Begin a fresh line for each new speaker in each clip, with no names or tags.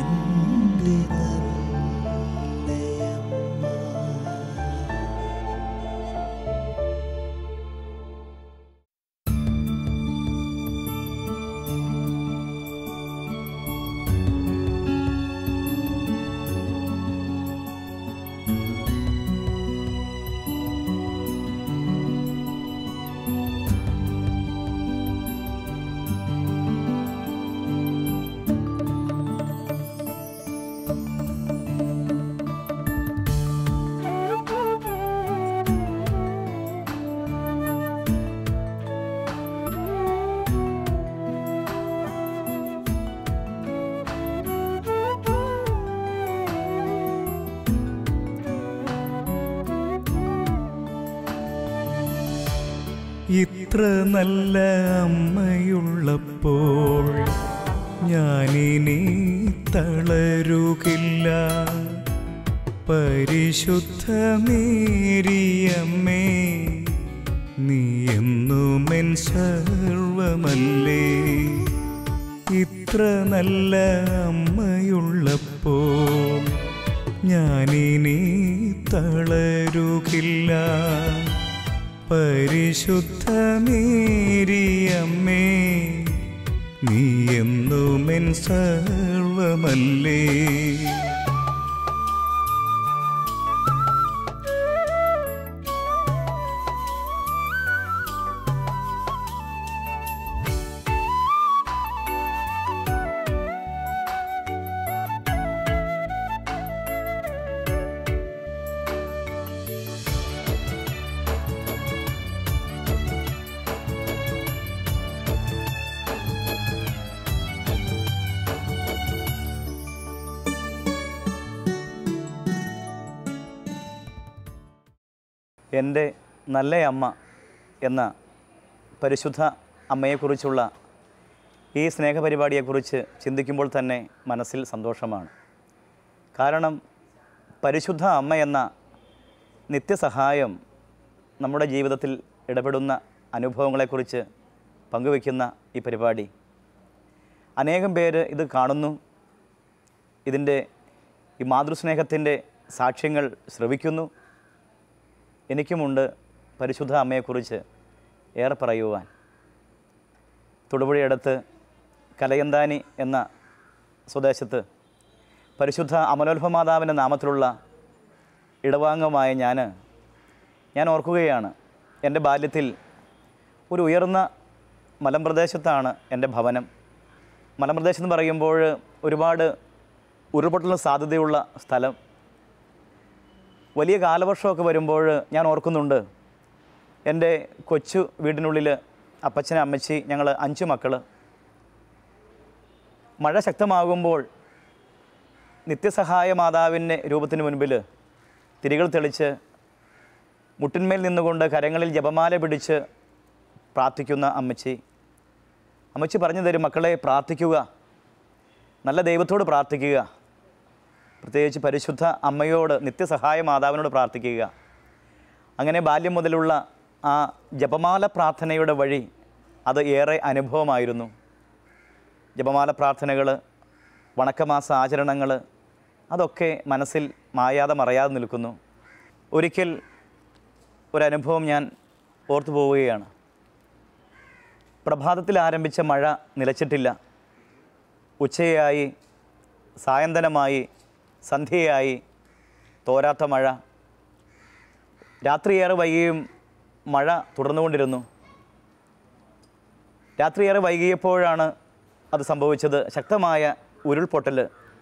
എൻ്റെ നല്ലയമ്മ
ഇത്ര നല്ല അമ്മയുള്ളപ്പോൾ ഞാനിനി തളരുകില്ല പരിശുദ്ധ മേരിയമ്മേ നീ എന്നുമെൻ സർവമല്ലേ ഇത്ര നല്ല അമ്മയുള്ളപ്പോൾ ഞാനിനി തളരുകില്ല പരിശുദ്ധ മേരിയമ്മേ നീ എന്നുമെൻ സർവമല്ലേ
എൻ്റെ നല്ല അമ്മ എന്ന പരിശുദ്ധ അമ്മയെക്കുറിച്ചുള്ള ഈ സ്നേഹപരിപാടിയെക്കുറിച്ച് ചിന്തിക്കുമ്പോൾ തന്നെ മനസ്സിൽ സന്തോഷമാണ് കാരണം പരിശുദ്ധ അമ്മ എന്ന നിത്യസഹായം നമ്മുടെ ജീവിതത്തിൽ ഇടപെടുന്ന അനുഭവങ്ങളെക്കുറിച്ച് പങ്കുവയ്ക്കുന്ന ഈ പരിപാടി അനേകം പേര് ഇത് കാണുന്നു ഇതിൻ്റെ ഈ മാതൃസ്നേഹത്തിൻ്റെ സാക്ഷ്യങ്ങൾ ശ്രവിക്കുന്നു എനിക്കുമുണ്ട് പരിശുദ്ധ അമ്മയെക്കുറിച്ച് ഏറെ പറയുവാൻ തൊടുപുഴയടുത്ത് കലയന്താനി എന്ന സ്വദേശത്ത് പരിശുദ്ധ അമലോത്ഭ മാതാവിൻ്റെ നാമത്തിലുള്ള ഇടവാംഗമായ ഞാൻ ഞാൻ ഓർക്കുകയാണ് എൻ്റെ ബാല്യത്തിൽ ഒരു ഉയർന്ന മലമ്പ്രദേശത്താണ് എൻ്റെ ഭവനം മലമ്പ്രദേശം എന്ന് പറയുമ്പോൾ ഒരുപാട് ഉരുൾപൊട്ടലിന് സാധ്യതയുള്ള സ്ഥലം വലിയ കാലവർഷമൊക്കെ വരുമ്പോൾ ഞാൻ ഓർക്കുന്നുണ്ട് എൻ്റെ കൊച്ചു വീടിനുള്ളിൽ അപ്പച്ചൻ അമ്മച്ചി ഞങ്ങൾ അഞ്ച് മക്കൾ മഴ ശക്തമാകുമ്പോൾ നിത്യസഹായ മാതാവിൻ്റെ രൂപത്തിന് മുൻപിൽ തിരികൾ തെളിച്ച് മുട്ടിന്മേൽ നിന്നുകൊണ്ട് കരങ്ങളിൽ ജപമാല പിടിച്ച് പ്രാർത്ഥിക്കുന്ന അമ്മച്ചി അമ്മച്ചി പറഞ്ഞു തരും മക്കളെ പ്രാർത്ഥിക്കുക നല്ല ദൈവത്തോട് പ്രാർത്ഥിക്കുക പ്രത്യേകിച്ച് പരിശുദ്ധ അമ്മയോട് നിത്യസഹായ മാതാവിനോട് പ്രാർത്ഥിക്കുക അങ്ങനെ ബാല്യം മുതലുള്ള ആ ജപമാല പ്രാർത്ഥനയുടെ വഴി അത് ഏറെ അനുഭവമായിരുന്നു ജപമാല പ്രാർത്ഥനകൾ വണക്കമാസ ആചരണങ്ങൾ അതൊക്കെ മനസ്സിൽ മായാതെ മറയാതെ നിൽക്കുന്നു ഒരിക്കൽ ഒരനുഭവം ഞാൻ ഓർത്തു പോവുകയാണ് പ്രഭാതത്തിൽ ആരംഭിച്ച മഴ നിലച്ചിട്ടില്ല ഉച്ചയായി സായന്തനമായി സന്ധ്യയായി തോരാത്ത മഴ രാത്രിയേറെ വൈകിയും മഴ തുടർന്നുകൊണ്ടിരുന്നു രാത്രിയേറെ വൈകിയപ്പോഴാണ് അത് സംഭവിച്ചത് ശക്തമായ ഉരുൾപൊട്ടൽ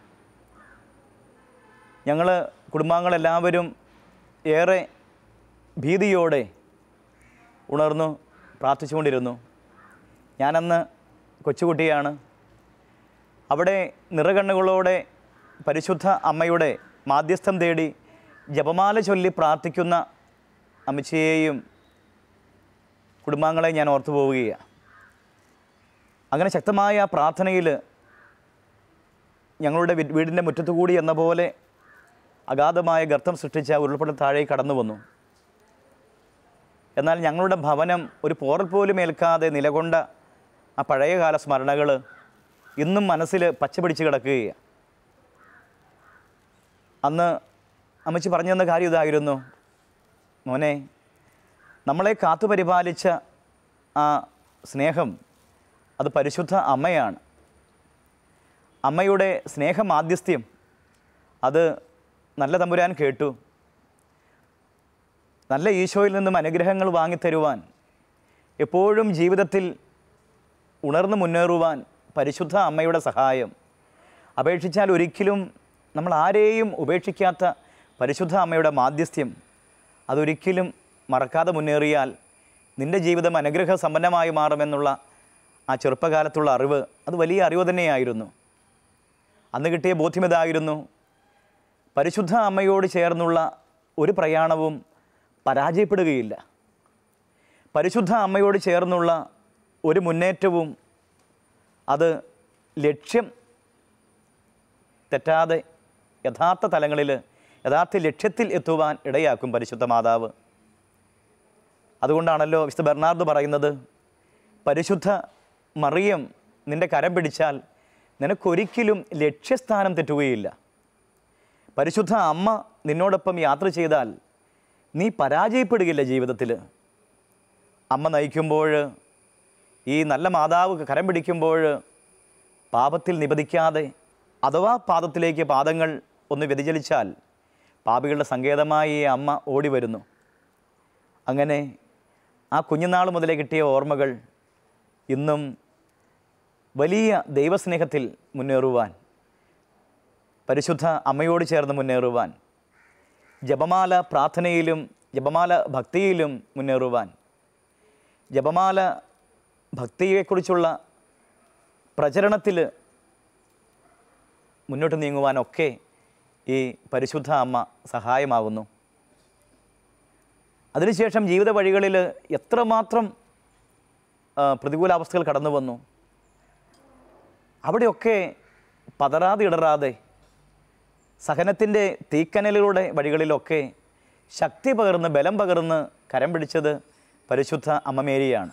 ഞങ്ങൾ കുടുംബാംഗങ്ങളെല്ലാവരും ഏറെ ഭീതിയോടെ ഉണർന്നു പ്രാർത്ഥിച്ചുകൊണ്ടിരുന്നു ഞാനന്ന് കൊച്ചുകുട്ടിയാണ് അവിടെ നിറകണ്ണുകളോടെ പരിശുദ്ധ അമ്മയുടെ മാധ്യസ്ഥം തേടി ജപമാല ചൊല്ലി പ്രാർത്ഥിക്കുന്ന അമ്മച്ചിയെയും കുടുംബാംഗങ്ങളെ ഞാൻ ഓർത്തു പോവുകയാണ് അങ്ങനെ ശക്തമായ ആ പ്രാർത്ഥനയിൽ ഞങ്ങളുടെ വീ- വീടിൻ്റെ മുറ്റത്തു കൂടി എന്ന പോലെ അഗാധമായ ഗർത്തം സൃഷ്ടിച്ച ആ ഉരുൾപൊട്ടൽ താഴേക്ക് കടന്നു വന്നു എന്നാൽ ഞങ്ങളുടെ ഭവനം ഒരു പോറൽ പോലും ഏൽക്കാതെ നിലകൊണ്ട ആ പഴയകാല സ്മരണകൾ ഇന്നും മനസ്സിൽ പച്ചപിടിച്ച് കിടക്കുകയാണ് അന്ന് അമ്മച്ചി പറഞ്ഞു തന്ന കാര്യം ഇതായിരുന്നു മോനെ നമ്മളെ കാത്തുപരിപാലിച്ച ആ സ്നേഹം അത് പരിശുദ്ധ അമ്മയാണ് അമ്മയുടെ സ്നേഹമാധ്യസ്ഥ്യം അത് നല്ല തമ്പുരാൻ കേട്ടു നല്ല ഈശോയിൽ നിന്നും അനുഗ്രഹങ്ങൾ വാങ്ങിത്തരുവാൻ എപ്പോഴും ജീവിതത്തിൽ ഉണർന്നു മുന്നേറുവാൻ പരിശുദ്ധ അമ്മയുടെ സഹായം അപേക്ഷിച്ചാൽ ഒരിക്കലും നമ്മൾ ആരെയും ഉപേക്ഷിക്കാത്ത പരിശുദ്ധ അമ്മയുടെ മാധ്യസ്ഥ്യം അതൊരിക്കലും മറക്കാതെ മുന്നേറിയാൽ നിൻ്റെ ജീവിതം അനുഗ്രഹ സമ്പന്നമായി മാറുമെന്നുള്ള ആ ചെറുപ്പകാലത്തുള്ള അറിവ് അത് വലിയ അറിവ് തന്നെയായിരുന്നു അന്ന് കിട്ടിയ ബോധ്യം ഇതായിരുന്നു പരിശുദ്ധ അമ്മയോട് ചേർന്നുള്ള ഒരു പ്രയാണവും പരാജയപ്പെടുകയില്ല പരിശുദ്ധ അമ്മയോട് ചേർന്നുള്ള ഒരു മുന്നേറ്റവും അത് ലക്ഷ്യം തെറ്റാതെ യഥാർത്ഥ തലങ്ങളിൽ യഥാർത്ഥ ലക്ഷ്യത്തിൽ എത്തുവാൻ ഇടയാക്കും പരിശുദ്ധ മാതാവ് അതുകൊണ്ടാണല്ലോ വിശുദ്ധ ബെർണാർഡ് പറയുന്നത് പരിശുദ്ധ മറിയം നിൻ്റെ കരം പിടിച്ചാൽ നിനക്കൊരിക്കലും ലക്ഷ്യസ്ഥാനം തെറ്റുകയില്ല പരിശുദ്ധ അമ്മ നിന്നോടൊപ്പം യാത്ര ചെയ്താൽ നീ പരാജയപ്പെടുകയില്ല ജീവിതത്തിൽ അമ്മ നയിക്കുമ്പോൾ ഈ നല്ല മാതാവ് കരം പിടിക്കുമ്പോൾ പാപത്തിൽ നിപതിക്കാതെ അഥവാ പാദത്തിലേക്ക് പാദങ്ങൾ ഒന്ന് വ്യതിചലിച്ചാൽ പാപികളുടെ സങ്കേതമായി ഈ അമ്മ ഓടി വരുന്നു അങ്ങനെ ആ കുഞ്ഞുനാൾ മുതലേ കിട്ടിയ ഓർമ്മകൾ ഇന്നും വലിയ ദൈവസ്നേഹത്തിൽ മുന്നേറുവാൻ പരിശുദ്ധ അമ്മയോട് ചേർന്ന് മുന്നേറുവാൻ ജപമാല പ്രാർത്ഥനയിലും ജപമാല ഭക്തിയിലും മുന്നേറുവാൻ ജപമാല ഭക്തിയെക്കുറിച്ചുള്ള പ്രചരണത്തിൽ മുന്നോട്ട് നീങ്ങുവാനൊക്കെ ഈ പരിശുദ്ധ അമ്മ സഹായമാകുന്നു അതിനുശേഷം ജീവിത വഴികളിൽ എത്രമാത്രം ആ, പ്രതികൂലാവസ്ഥകൾ കടന്നു വന്നു അവിടെയൊക്കെ പതറാതെ ഇടറാതെ സഹനത്തിൻ്റെ തീക്കനലിലൂടെ വഴികളിലൊക്കെ ശക്തി പകർന്ന് ബലം പകർന്ന് കരം പിടിച്ചത് പരിശുദ്ധ അമ്മമേരിയാണ്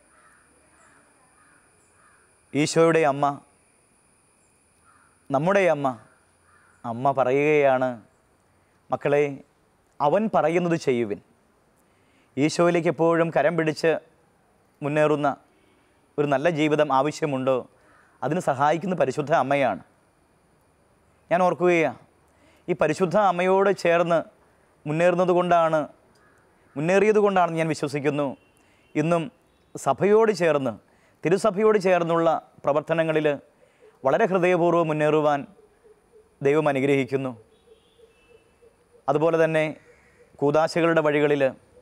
ഈശോയുടെ അമ്മ നമ്മുടെ അമ്മ അമ്മ പറയുകയാണ് മക്കളെ അവൻ പറയുന്നത് ചെയ്യുവിൻ ഈശോയിലേക്ക് എപ്പോഴും കരം പിടിച്ച് മുന്നേറുന്ന ഒരു നല്ല ജീവിതം ആവശ്യമുണ്ടോ അതിന് സഹായിക്കുന്ന പരിശുദ്ധ അമ്മയാണ് ഞാൻ ഓർക്കുകയാണ് ഈ പരിശുദ്ധ അമ്മയോട് ചേർന്ന് മുന്നേറുന്നത് കൊണ്ടാണ് മുന്നേറിയത് കൊണ്ടാണെന്ന് ഞാൻ വിശ്വസിക്കുന്നു ഇന്നും സഭയോട് ചേർന്ന് തിരുസഭയോട് ചേർന്നുള്ള പ്രവർത്തനങ്ങളിൽ വളരെ ഹൃദയപൂർവ്വം മുന്നേറുവാൻ ദൈവം അനുഗ്രഹിക്കുന്നു അതുപോലെ തന്നെ കൂതാശകളുടെ വഴികളിൽ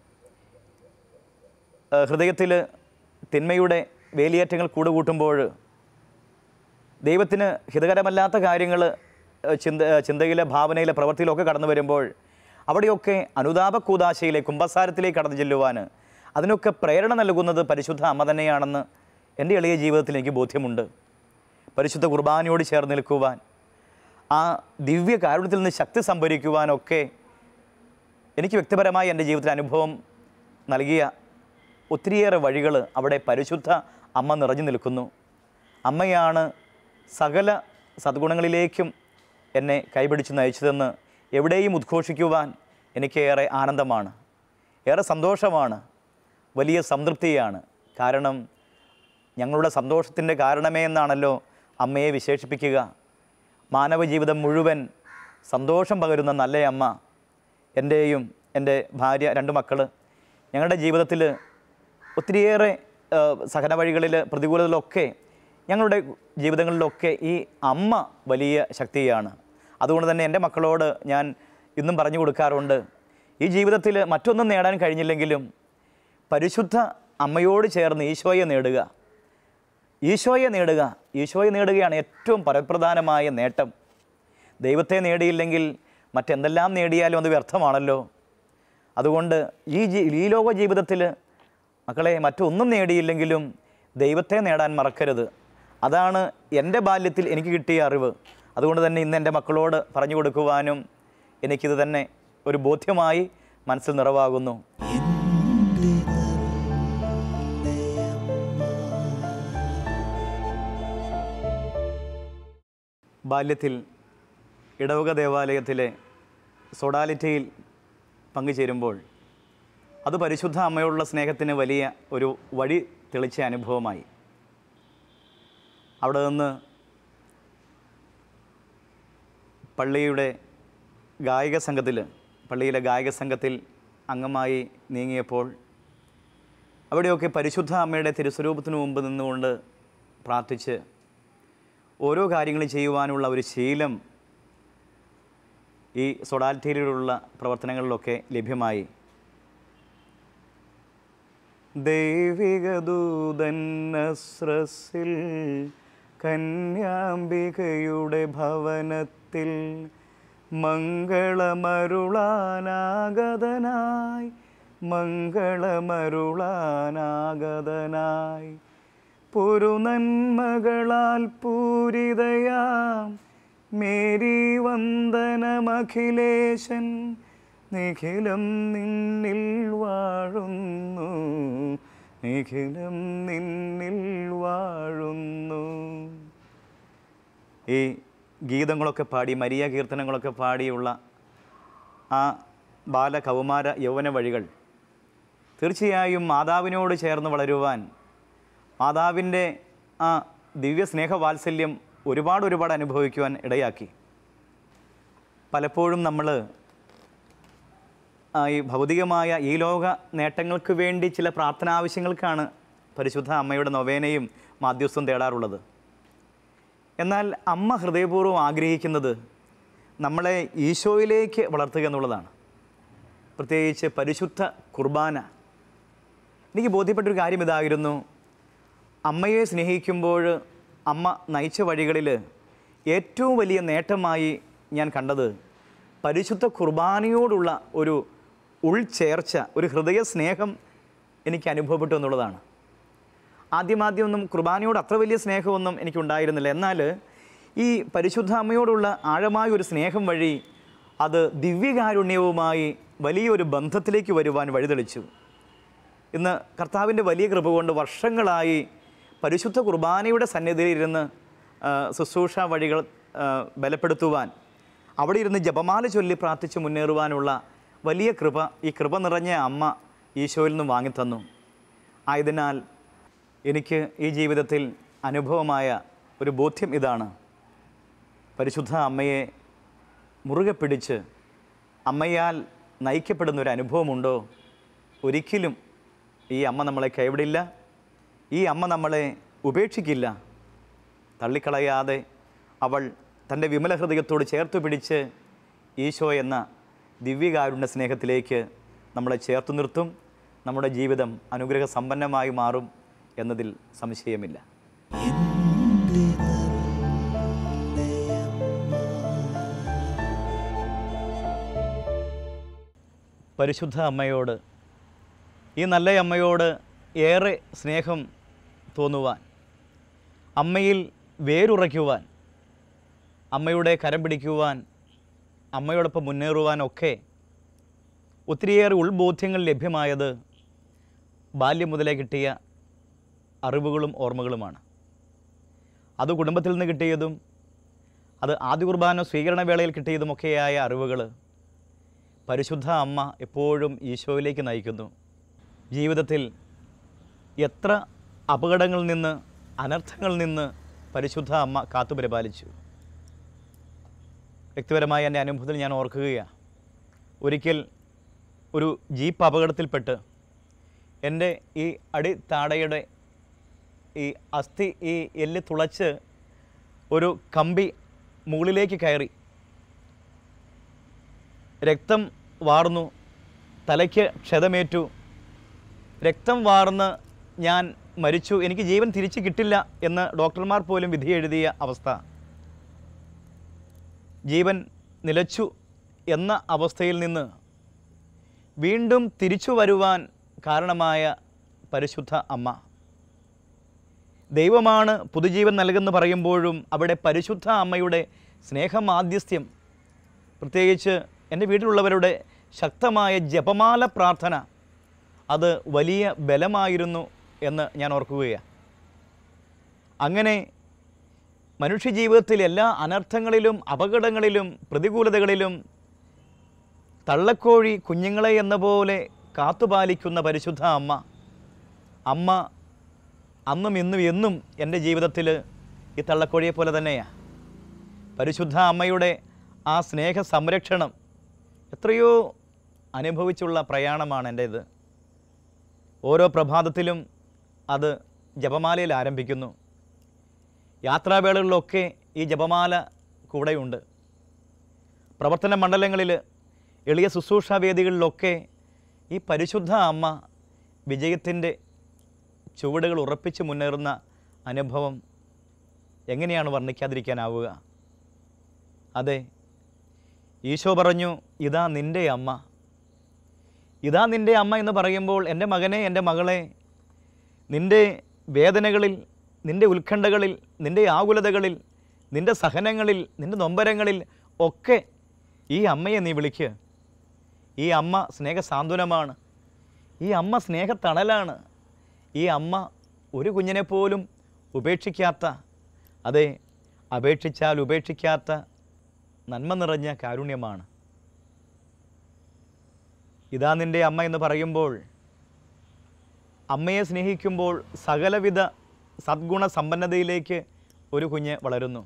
ഹൃദയത്തിൽ തിന്മയുടെ വേലിയേറ്റങ്ങൾ കൂടുകൂട്ടുമ്പോൾ ദൈവത്തിന് ഹിതകരമല്ലാത്ത കാര്യങ്ങൾ ചിന്ത ചിന്തയിലെ ഭാവനയിലെ പ്രവൃത്തിയിലൊക്കെ കടന്നു വരുമ്പോൾ അവിടെയൊക്കെ അനുതാപ കൂതാശയിലെ കുംഭസാരത്തിലേക്ക് കടന്നു ചെല്ലുവാൻ അതിനൊക്കെ പ്രേരണ നൽകുന്നത് പരിശുദ്ധ അമ്മ തന്നെയാണെന്ന് എൻ്റെ എളിയ ജീവിതത്തിൽ എനിക്ക് ബോധ്യമുണ്ട് പരിശുദ്ധ കുർബാനയോട് ചേർന്ന് നിൽക്കുവാൻ ആ ദിവ്യ കാരുണ്യത്തിൽ നിന്ന് ശക്തി സംഭരിക്കുവാനൊക്കെ എനിക്ക് വ്യക്തിപരമായി എൻ്റെ ജീവിതത്തിൽ അനുഭവം നൽകിയ ഒത്തിരിയേറെ വഴികൾ അവിടെ പരിശുദ്ധ അമ്മ നിറഞ്ഞു നിൽക്കുന്നു അമ്മയാണ് സകല സദ്ഗുണങ്ങളിലേക്കും എന്നെ കൈപിടിച്ച് നയിച്ചതെന്ന് എവിടെയും ഉദ്ഘോഷിക്കുവാൻ എനിക്കേറെ ആനന്ദമാണ് ഏറെ സന്തോഷമാണ് വലിയ സംതൃപ്തിയാണ് കാരണം ഞങ്ങളുടെ സന്തോഷത്തിൻ്റെ കാരണമേ എന്നാണല്ലോ അമ്മയെ വിശേഷിപ്പിക്കുക മാനവ ജീവിതം മുഴുവൻ സന്തോഷം പകരുന്ന നല്ല അമ്മ എൻ്റെയും എൻ്റെ ഭാര്യ രണ്ട് മക്കൾ ഞങ്ങളുടെ ജീവിതത്തിൽ ഒത്തിരിയേറെ ആ, സഹന വഴികളിൽ പ്രതികൂലതയിലൊക്കെ ഞങ്ങളുടെ ജീവിതങ്ങളിലൊക്കെ ഈ അമ്മ വലിയ ശക്തിയാണ് അതുകൊണ്ട് തന്നെ എൻ്റെ മക്കളോട് ഞാൻ ഇന്നും പറഞ്ഞു കൊടുക്കാറുണ്ട് ഈ ജീവിതത്തിൽ മറ്റൊന്നും നേടാൻ കഴിഞ്ഞില്ലെങ്കിലും പരിശുദ്ധ അമ്മയോട് ചേർന്ന് ഈശോയെ നേടുക ഈശോയെ നേടുക ഈശോയെ നേടുകയാണ് ഏറ്റവും പരപ്രധാനമായ നേട്ടം ദൈവത്തെ നേടിയില്ലെങ്കിൽ മറ്റെന്തെല്ലാം നേടിയാലും അത് വ്യർത്ഥമാണല്ലോ അതുകൊണ്ട് ഈ ജീ ഈ ലോക ജീവിതത്തിൽ മക്കളെ മറ്റൊന്നും നേടിയില്ലെങ്കിലും ദൈവത്തെ നേടാൻ മറക്കരുത് അതാണ് എൻ്റെ ബാല്യത്തിൽ എനിക്ക് കിട്ടിയ അറിവ് അതുകൊണ്ട് തന്നെ ഇന്ന് എൻ്റെ മക്കളോട് പറഞ്ഞു കൊടുക്കുവാനും എനിക്കിത് തന്നെ ഒരു ബോധ്യമായി മനസ്സിൽ നിറവാകുന്നു ബാല്യത്തിൽ ഇടവക ദേവാലയത്തിലെ സോഡാലിറ്റിയിൽ പങ്കുചേരുമ്പോൾ അത് പരിശുദ്ധ അമ്മയോടുള്ള സ്നേഹത്തിന് വലിയ ഒരു വഴി തെളിച്ച അനുഭവമായി അവിടെ നിന്ന് പള്ളിയുടെ ഗായക സംഘത്തിൽ പള്ളിയിലെ ഗായക സംഘത്തിൽ അംഗമായി നീങ്ങിയപ്പോൾ അവിടെയൊക്കെ പരിശുദ്ധ അമ്മയുടെ തിരുസ്വരൂപത്തിന് മുമ്പ് നിന്നുകൊണ്ട് പ്രാർത്ഥിച്ച് ഓരോ കാര്യങ്ങളും ചെയ്യുവാനുള്ള ഒരു ശീലം ഈ സൊഡാലിറ്റിയിലുള്ള പ്രവർത്തനങ്ങളിലൊക്കെ ലഭ്യമായി ദൈവിക ദൂതൻ നസ്രസിൽ കന്യാംബികയുടെ ഭവനത്തിൽ മംഗളമരുളാനാഗതനായി മംഗളമരുളാനാഗതനായി പുരുനന്മകളാൽ പൂരിതയാം മേരി വന്ദനമഖിലേശൻ നിഖിലം നിന്നിൽ വാഴുന്നു നിഖിലം നിന്നിൽ വാഴുന്നു ഈ ഗീതങ്ങളൊക്കെ പാടി മരിയ കീർത്തനങ്ങളൊക്കെ പാടിയുള്ള ആ ബാല കൗമാര യൗവന വഴികൾ തീർച്ചയായും മാതാവിനോട് ചേർന്ന് വളരുവാൻ മാതാവിൻ്റെ ആ ദിവ്യ സ്നേഹവാത്സല്യം ഒരുപാട് ഒരുപാട് അനുഭവിക്കുവാൻ ഇടയാക്കി പലപ്പോഴും നമ്മൾ ഈ ഭൗതികമായ ഈ ലോക നേട്ടങ്ങൾക്ക് വേണ്ടി ചില പ്രാർത്ഥന ആവശ്യങ്ങൾക്കാണ് പരിശുദ്ധ അമ്മയുടെ നൊവേനയും മാധ്യസ്ഥം തേടാറുള്ളത് എന്നാൽ അമ്മ ഹൃദയപൂർവ്വം ആഗ്രഹിക്കുന്നത് നമ്മളെ ഈശോയിലേക്ക് വളർത്തുക എന്നുള്ളതാണ് പ്രത്യേകിച്ച് പരിശുദ്ധ കുർബാന എനിക്ക് ബോധ്യപ്പെട്ടൊരു കാര്യം ഇതായിരുന്നു അമ്മയെ സ്നേഹിക്കുമ്പോൾ അമ്മ നയിച്ച വഴികളിൽ ഏറ്റവും വലിയ നേട്ടമായി ഞാൻ കണ്ടത് പരിശുദ്ധ കുർബാനയോടുള്ള ഒരു ഉൾചേർച്ച ഒരു ഹൃദയ സ്നേഹം എനിക്ക് അനുഭവപ്പെട്ടു എന്നുള്ളതാണ് ആദ്യമാദ്യമൊന്നും കുർബാനയോട് അത്ര വലിയ സ്നേഹമൊന്നും എനിക്കുണ്ടായിരുന്നില്ല എന്നാൽ ഈ പരിശുദ്ധ അമ്മയോടുള്ള ആഴമായ ഒരു സ്നേഹം വഴി അത് ദിവ്യകാരുണ്യവുമായി വലിയൊരു ബന്ധത്തിലേക്ക് വരുവാൻ വഴിതെളിച്ചു ഇന്ന് കർത്താവിൻ്റെ വലിയ കൃപ കൊണ്ട് വർഷങ്ങളായി പരിശുദ്ധ കുർബാനയുടെ സന്നിധിയിൽ ഇരുന്ന് ആ, ശുശ്രൂഷ വഴികൾ ആ, ബലപ്പെടുത്തുവാൻ അവിടെ ഇരുന്ന് ജപമാല ചൊല്ലി പ്രാർത്ഥിച്ച് മുന്നേറുവാനുള്ള വലിയ കൃപ ഈ കൃപ നിറഞ്ഞ അമ്മ ഈശോയിൽ നിന്ന് വാങ്ങിത്തന്നു ആയതിനാൽ എനിക്ക് ഈ ജീവിതത്തിൽ അനുഭവമായ ഒരു ബോധ്യം ഇതാണ് പരിശുദ്ധ അമ്മയെ മുറുകെ പിടിച്ച് അമ്മയാൽ നയിക്കപ്പെടുന്ന ഒരു അനുഭവമുണ്ടോ ഒരിക്കലും ഈ അമ്മ നമ്മളെ കൈവിടില്ല ഈ അമ്മ നമ്മളെ ഉപേക്ഷിക്കില്ല തള്ളിക്കളയാതെ അവൾ തൻ്റെ വിമല ഹൃദയത്തോട് ചേർത്ത് പിടിച്ച് ഈശോ എന്ന ദിവ്യകാരുണ്യ സ്നേഹത്തിലേക്ക് നമ്മളെ ചേർത്ത് നിർത്തും നമ്മുടെ ജീവിതം അനുഗ്രഹ സമ്പന്നമായി മാറും എന്നതിൽ സംശയമില്ല പരിശുദ്ധ അമ്മയോട് ഈ നല്ല അമ്മയോട് ഏറെ സ്നേഹം തോന്നുവാൻ അമ്മയിൽ വേരുറയ്ക്കുവാൻ അമ്മയുടെ കരം പിടിക്കുവാൻ അമ്മയോടൊപ്പം മുന്നേറുവാനൊക്കെ ഒത്തിരിയേറെ ഉൾബോധ്യങ്ങൾ ലഭ്യമായത് ബാല്യം മുതലേ കിട്ടിയ അറിവുകളും ഓർമ്മകളുമാണ് അത് കുടുംബത്തിൽ നിന്ന് കിട്ടിയതും അത് ആദ്യ കുർബാന സ്വീകരണ വേളയിൽ കിട്ടിയതുമൊക്കെയായ അറിവുകൾ പരിശുദ്ധ അമ്മ എപ്പോഴും ഈശോയിലേക്ക് നയിക്കുന്നു ജീവിതത്തിൽ എത്ര അപകടങ്ങളിൽ നിന്ന് അനർത്ഥങ്ങളിൽ നിന്ന് പരിശുദ്ധ അമ്മ കാത്തുപരിപാലിച്ചു വ്യക്തിപരമായ എൻ്റെ അനുഭവത്തിൽ ഞാൻ ഓർക്കുകയാണ് ഒരിക്കൽ ഒരു ജീപ്പ് അപകടത്തിൽപ്പെട്ട് എൻ്റെ ഈ അടിത്താടയുടെ ഈ അസ്ഥി ഈ എല്ല് തുളച്ച് ഒരു കമ്പി മുകളിലേക്ക് കയറി രക്തം വാർന്നു തലയ്ക്ക് ക്ഷതമേറ്റു രക്തം വാർന്ന് ഞാൻ മരിച്ചു എനിക്ക് ജീവൻ തിരിച്ചു കിട്ടില്ല എന്ന് ഡോക്ടർമാർ പോലും വിധി എഴുതിയ അവസ്ഥ ജീവൻ നിലച്ചു എന്ന അവസ്ഥയിൽ നിന്ന് വീണ്ടും തിരിച്ചു വരുവാൻ കാരണമായ പരിശുദ്ധ അമ്മ ദൈവമാണ് പുതുജീവൻ നൽകുന്ന പറയുമ്പോഴും അവിടെ പരിശുദ്ധ അമ്മയുടെ സ്നേഹമാധ്യസ്ഥ്യം പ്രത്യേകിച്ച് എൻ്റെ വീട്ടിലുള്ളവരുടെ ശക്തമായ ജപമാല പ്രാർത്ഥന അത് വലിയ ബലമായിരുന്നു എന്ന് ഞാൻ ഓർക്കുകയാണ് അങ്ങനെ മനുഷ്യജീവിതത്തിൽ എല്ലാ അനർത്ഥങ്ങളിലും അപകടങ്ങളിലും പ്രതികൂലതകളിലും തള്ളക്കോഴി കുഞ്ഞുങ്ങളെ എന്ന പോലെ കാത്തുപാലിക്കുന്ന പരിശുദ്ധ അമ്മ അമ്മ അന്നും ഇന്നും എന്നും എൻ്റെ ജീവിതത്തിൽ ഈ തള്ളക്കോഴിയെ പോലെ തന്നെയാണ് പരിശുദ്ധ അമ്മയുടെ ആ സ്നേഹ സംരക്ഷണം എത്രയോ അനുഭവിച്ചുള്ള പ്രയാണമാണ് എൻ്റേത് ഓരോ പ്രഭാതത്തിലും അത് ജപമാലയിൽ ആരംഭിക്കുന്നു യാത്രാവേളകളിലൊക്കെ ഈ ജപമാല കൂടെയുണ്ട് പ്രവർത്തന മണ്ഡലങ്ങളിൽ എളിയ ശുശ്രൂഷാ വേദികളിലൊക്കെ ഈ പരിശുദ്ധ അമ്മ വിജയത്തിൻ്റെ ചുവടുകൾ ഉറപ്പിച്ച് മുന്നേറുന്ന അനുഭവം എങ്ങനെയാണ് വർണ്ണിക്കാതിരിക്കാനാവുക അതെ ഈശോ പറഞ്ഞു ഇതാ നിൻ്റെ അമ്മ ഇതാ നിൻ്റെ അമ്മ എന്ന് പറയുമ്പോൾ എൻ്റെ മകനെ എൻ്റെ മകളെ നിൻ്റെ വേദനകളിൽ നിൻ്റെ ഉത്കണ്ഠകളിൽ നിൻ്റെ ആകുലതകളിൽ നിൻ്റെ സഹനങ്ങളിൽ നിൻ്റെ നൊമ്പരങ്ങളിൽ ഒക്കെ ഈ അമ്മയെ നീ വിളിക്കുക ഈ അമ്മ സ്നേഹസാന്ത്വനമാണ് ഈ അമ്മ സ്നേഹത്തണലാണ് ഈ അമ്മ ഒരു കുഞ്ഞിനെ പോലും ഉപേക്ഷിക്കാത്ത അതെ അപേക്ഷിച്ചാൽ ഉപേക്ഷിക്കാത്ത നന്മ നിറഞ്ഞ കാരുണ്യമാണ് ഇതാ നിൻ്റെ അമ്മ എന്ന് പറയുമ്പോൾ അമ്മയെ സ്നേഹിക്കുമ്പോൾ സകലവിധ സദ്ഗുണ സമ്പന്നതയിലേക്ക് ഒരു കുഞ്ഞ് വളരുന്നു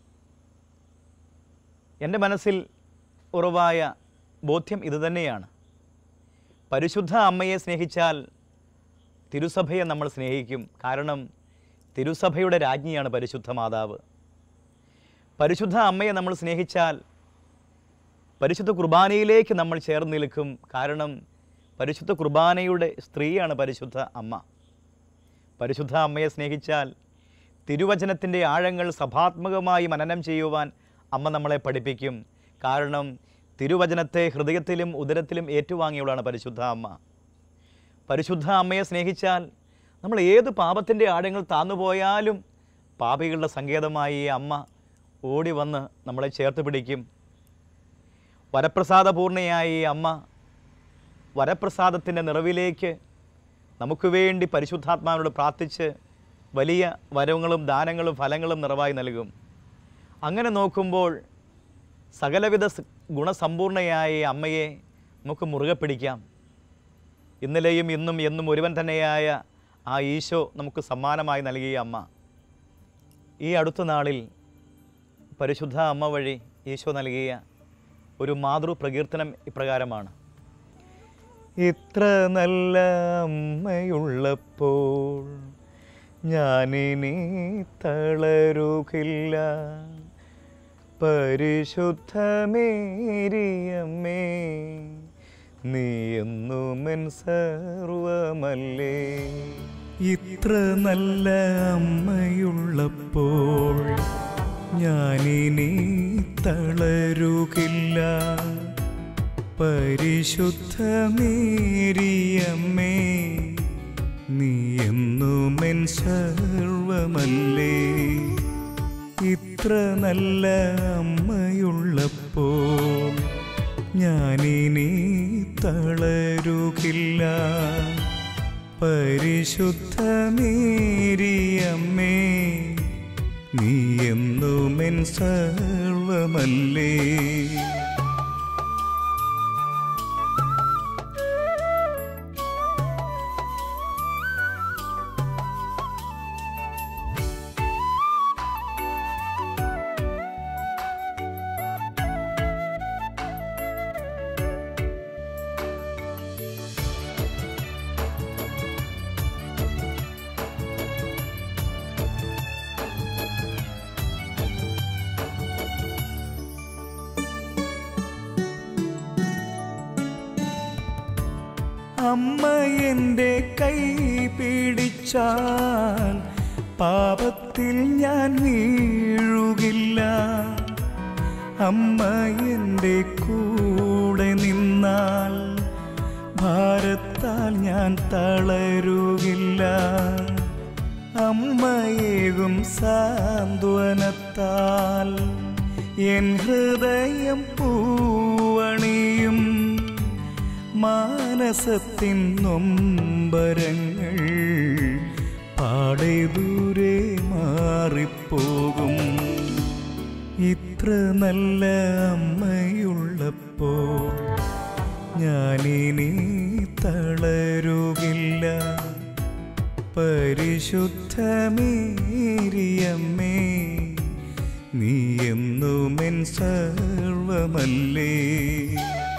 എൻ്റെ മനസ്സിൽ ഉറവായ ബോധ്യം ഇതുതന്നെയാണ് പരിശുദ്ധ അമ്മയെ സ്നേഹിച്ചാൽ തിരുസഭയെ നമ്മൾ സ്നേഹിക്കും കാരണം തിരുസഭയുടെ രാജ്ഞിയാണ് പരിശുദ്ധ മാതാവ് പരിശുദ്ധ അമ്മയെ നമ്മൾ സ്നേഹിച്ചാൽ പരിശുദ്ധ കുർബാനയിലേക്ക് നമ്മൾ ചേർന്ന് നിൽക്കും കാരണം പരിശുദ്ധ കുർബാനയുടെ സ്ത്രീയാണ് പരിശുദ്ധ അമ്മ പരിശുദ്ധ അമ്മയെ സ്നേഹിച്ചാൽ തിരുവചനത്തിൻ്റെ ആഴങ്ങൾ സഭാത്മകമായി മനനം ചെയ്യുവാൻ അമ്മ നമ്മളെ പഠിപ്പിക്കും കാരണം തിരുവചനത്തെ ഹൃദയത്തിലും ഉദരത്തിലും ഏറ്റുവാങ്ങിയവളാണ് പരിശുദ്ധ അമ്മ പരിശുദ്ധ അമ്മയെ സ്നേഹിച്ചാൽ നമ്മൾ ഏത് പാപത്തിൻ്റെ ആഴങ്ങൾ താന്നുപോയാലും പാപികളുടെ സങ്കേതമായി ഈ അമ്മ ഓടി വന്ന് നമ്മളെ ചേർത്ത് പിടിക്കും വരപ്രസാദപൂർണയായ ഈ അമ്മ വരപ്രസാദത്തിൻ്റെ നിറവിലേക്ക് നമുക്ക് വേണ്ടി പരിശുദ്ധാത്മാവിനോട് പ്രാർത്ഥിച്ച് വലിയ വരവുകളും ദാനങ്ങളും ഫലങ്ങളും നിറവായി നൽകും അങ്ങനെ നോക്കുമ്പോൾ സകലവിധ സ് ഗുണസമ്പൂർണയായ ഈ അമ്മയെ നമുക്ക് മുറുകെ പിടിക്കാം ഇന്നലെയും ഇന്നും എന്നും ഒരുവൻ തന്നെയായ ആ ഈശോ നമുക്ക് സമ്മാനമായി നൽകിയ അമ്മ ഈ അടുത്ത നാളിൽ പരിശുദ്ധ അമ്മ വഴി ഈശോ നൽകിയ ഒരു മാതൃ പ്രകീർത്തനം ഇപ്രകാരമാണ്
ഇത്ര നല്ല അമ്മയുള്ളപ്പോൾ ഞാനിനി തളരുകില്ല പരിശുദ്ധമേരിയമ്മേ നീ എന്നുമെൻ സർവമല്ലേ ഇത്ര നല്ല അമ്മയുള്ളപ്പോൾ ഞാനിനി തളരുകില്ല പരിശുദ്ധമേരിയമ്മേ നീ എന്നുമെൻ സർവമല്ലേ ഇത്ര നല്ല അമ്മയുള്ളപ്പോൾ ഞാനിനി തളരുകില്ല പരിശുദ്ധമേരിയമ്മേ നീ എന്നുമെൻ സർവമല്ലേ അമ്മ എൻ്റെ കൈ പിടിച്ചാൽ പാപത്തിൽ ഞാൻ വീഴുകില്ല അമ്മ എൻ്റെ കൂടെ നിന്നാൽ ഭാരത്താൽ ഞാൻ തളരുകില്ല അമ്മയേകും സാന്ത്വനത്താൽ എൻ ഹൃദയം പൂവണിയും മാനസത്തിൻ നൊമ്പരങ്ങൾ പാടെ ദൂരെ മാറിപ്പോകും ഇത്ര നല്ല അമ്മയുള്ളപ്പോൾ ഞാനിനി തളരുകില്ല പരിശുദ്ധമേരിയമ്മേ നീ എന്നുമെൻ സർവമല്ലേ